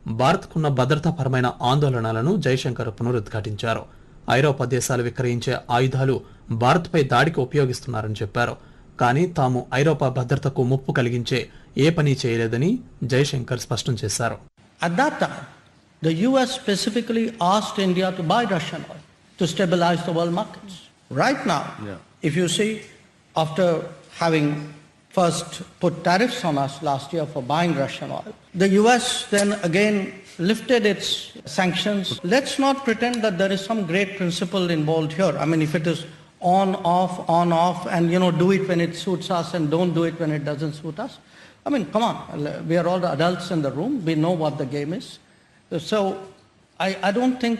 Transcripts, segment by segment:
భారత్కున్న భద్రతాపరమైన ఆందోళనలను జైశంకర్ పునరుద్ఘాటించారు ఐరోపా దేశాలు విక్రయించే ఆయుధాలు భారత్పై దాడికి ఉపయోగిస్తున్నారని చెప్పారు కానీ తాము ఐరోపా భద్రతకు ముప్పు కలిగించే ఏ పని చేయలేదని జైశంకర్ స్పష్టం చేశారు At that time, the US specifically asked India to buy Russian oil to stabilize the world markets. Right now, if you see, after having first put tariffs on us last year for buying Russian oil, the US then again lifted its sanctions. Let's not pretend that there is some great principle involved here. I mean, if it is on, off, on, off, and you know, do it when it suits us and don't do it when it doesn't suit us. I mean, come on, we are all the adults in the room. We know what the game is. So I, I don't think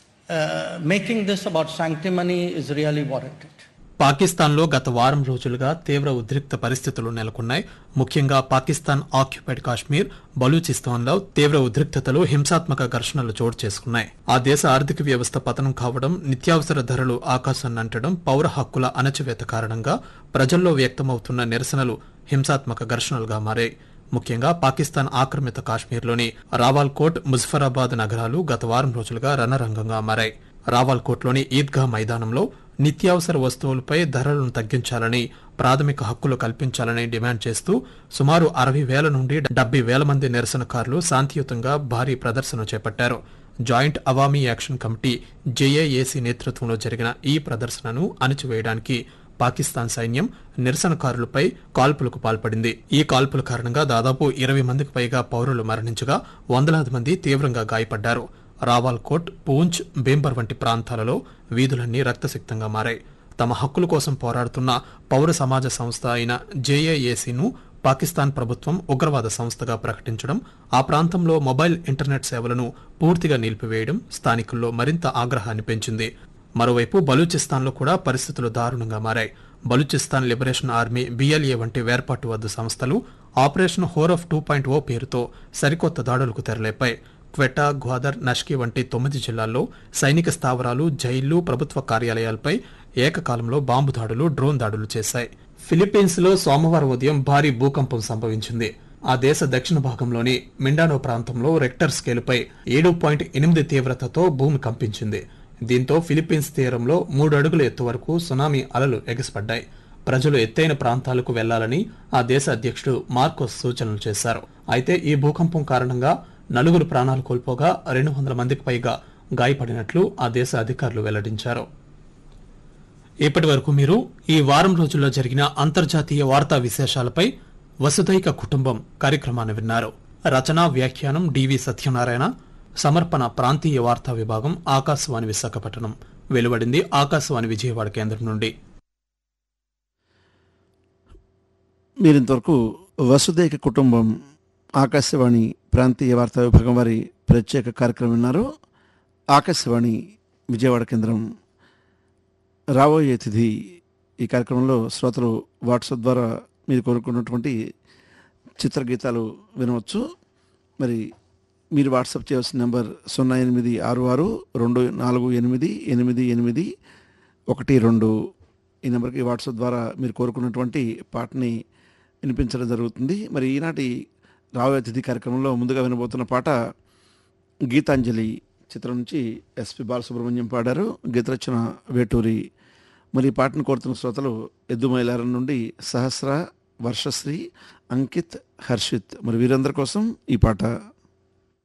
uh, making this about sanctimony is really warranted. పాకిస్తాన్లో గత వారం రోజులుగా తీవ్ర ఉద్రిక్త పరిస్థితులు నెలకొన్నాయి ముఖ్యంగా Pakistan occupied Kashmir బలూచిస్తాన్లో తీవ్ర ఉద్రిక్తతలు హింసాత్మక ఘర్షణలు చోటు చేసుకున్నాయి ఆ దేశ ఆర్థిక వ్యవస్థ పతనం కావడం నిత్యావసర ధరలు ఆకాశాన్నంటడం పౌర హక్కుల అణచివేత కారణంగా ప్రజల్లో వ్యక్తమవుతున్న నిరసనలు హింసాత్మక ఘర్షణలుగా మారాయి ముఖ్యంగా పాకిస్తాన్ ఆక్రమిత కాశ్మీర్లోని రావాల్కోట్ ముజఫరాబాద్ నగరాలు గత వారం రోజులుగా రణరంగంగా మారాయి రావాల్కోట్లోని ఈద్గా మైదానంలో నిత్యావసర వస్తువులపై ధరలను తగ్గించాలని ప్రాథమిక హక్కులు కల్పించాలని డిమాండ్ చేస్తూ సుమారు అరవై వేల నుండి డెబ్బై వేల మంది నిరసనకారులు శాంతియుతంగా భారీ ప్రదర్శన చేపట్టారు joint Awami action committee JAAC నేతృత్వంలో జరిగిన ఈ ప్రదర్శనను అణచివేయడానికి పాకిస్తాన్ సైన్యం నిరసనకారులపై కాల్పులకు పాల్పడింది ఈ కాల్పుల కారణంగా దాదాపు ఇరవై మందికి పైగా పౌరులు మరణించగా వందలాది మంది తీవ్రంగా గాయపడ్డారు రావాల్కోట్ పూంచ్ బేంబర్ వంటి ప్రాంతాలలో వీధులన్నీ రక్తసిక్తంగా మారాయి తమ హక్కుల కోసం పోరాడుతున్న పౌర సమాజ సంస్థ అయిన జేఏఏసీను పాకిస్తాన్ ప్రభుత్వం ఉగ్రవాద సంస్థగా ప్రకటించడం ఆ ప్రాంతంలో మొబైల్ ఇంటర్నెట్ సేవలను పూర్తిగా నిలిపివేయడం స్థానికుల్లో మరింత ఆగ్రహాన్ని పెంచింది మరోవైపు బలూచిస్తాన్లో కూడా పరిస్థితులు దారుణంగా మారాయి బలూచిస్తాన్ లిబరేషన్ ఆర్మీ బిఎల్ఏ వంటి వేర్పాటువద్దు సంస్థలు operation Herof two point O పేరుతో సరికొత్త దాడులకు తెరలేపాయి క్వెటా గ్వాదర్ నష్కి వంటి తొమ్మిది జిల్లాల్లో సైనిక స్థావరాలు జైళ్లు ప్రభుత్వ కార్యాలయాలపై ఏకకాలంలో బాంబు దాడులు డ్రోన్ దాడులు చేశాయి ఫిలిప్పీన్స్ లో సోమవారం ఉదయం భారీ భూకంపం సంభవించింది ఆ దేశ దక్షిణ భాగంలోని మిండానో ప్రాంతంలో రెక్టర్ స్కేలుపై ఏడు పాయింట్ ఎనిమిది తీవ్రతతో భూమి కంపించింది దీంతో ఫిలిప్పీన్స్ తీరంలో మూడు అడుగుల ఎత్తు వరకు సునామీ అలలు ఎగసిపడ్డాయి ప్రజలు ఎత్తైన ప్రాంతాలకు వెళ్లాలని ఆ దేశ అధ్యక్షుడు మార్కోస్ సూచనలు చేశారు అయితే ఈ భూకంపం కారణంగా నలుగురు ప్రాణాలు కోల్పోగా రెండు వందల మందికి పైగా గాయపడినట్లు ఆ దేశ అధికారులు వెల్లడించారు ఇప్పటి వరకు మీరు ఈ వారం రోజుల్లో జరిగిన అంతర్జాతీయ వార్తా విశేషాలపై వసుదైక కుటుంబం కార్యక్రమాన్ని విన్నారు రచన వ్యాఖ్యానం డివి సత్యనారాయణ సమర్పణ ప్రాంతీయ వార్తా విభాగం ఆకాశవాణి విశాఖపట్నం వెలువడింది ఆకాశవాణి విజయవాడ కేంద్రం నుండి మీరు ఇంతవరకు వసుదైక కుటుంబం ఆకాశవాణి ప్రాంతీయ వార్తా విభాగం వారి ప్రత్యేక కార్యక్రమం విన్నారు ఆకాశవాణి విజయవాడ కేంద్రం రాబోయే తిథి ఈ కార్యక్రమంలో శ్రోతలు వాట్సాప్ ద్వారా మీరు కోరుకున్నటువంటి చిత్రగీతాలు వినవచ్చు మరి మీరు వాట్సాప్ చేయవలసిన నెంబర్ సున్నా ఎనిమిది ఆరు ఆరు రెండు నాలుగు ఎనిమిది ఎనిమిది ఎనిమిది ఒకటి రెండు ఈ నెంబర్కి వాట్సాప్ ద్వారా మీరు కోరుకున్నటువంటి పాటని వినిపించడం జరుగుతుంది మరి ఈనాటి రాబోయే అతిథి కార్యక్రమంలో ముందుగా వినబోతున్న పాట గీతాంజలి చిత్రం నుంచి ఎస్పి బాలసుబ్రహ్మణ్యం పాడారు గీతరచన వేటూరి మరి ఈ పాటను కోరుతున్న శ్రోతలు ఎద్దుమైలారం నుండి సహస్ర వర్షశ్రీ అంకిత్ హర్షిత్ మరి వీరందరి కోసం ఈ పాట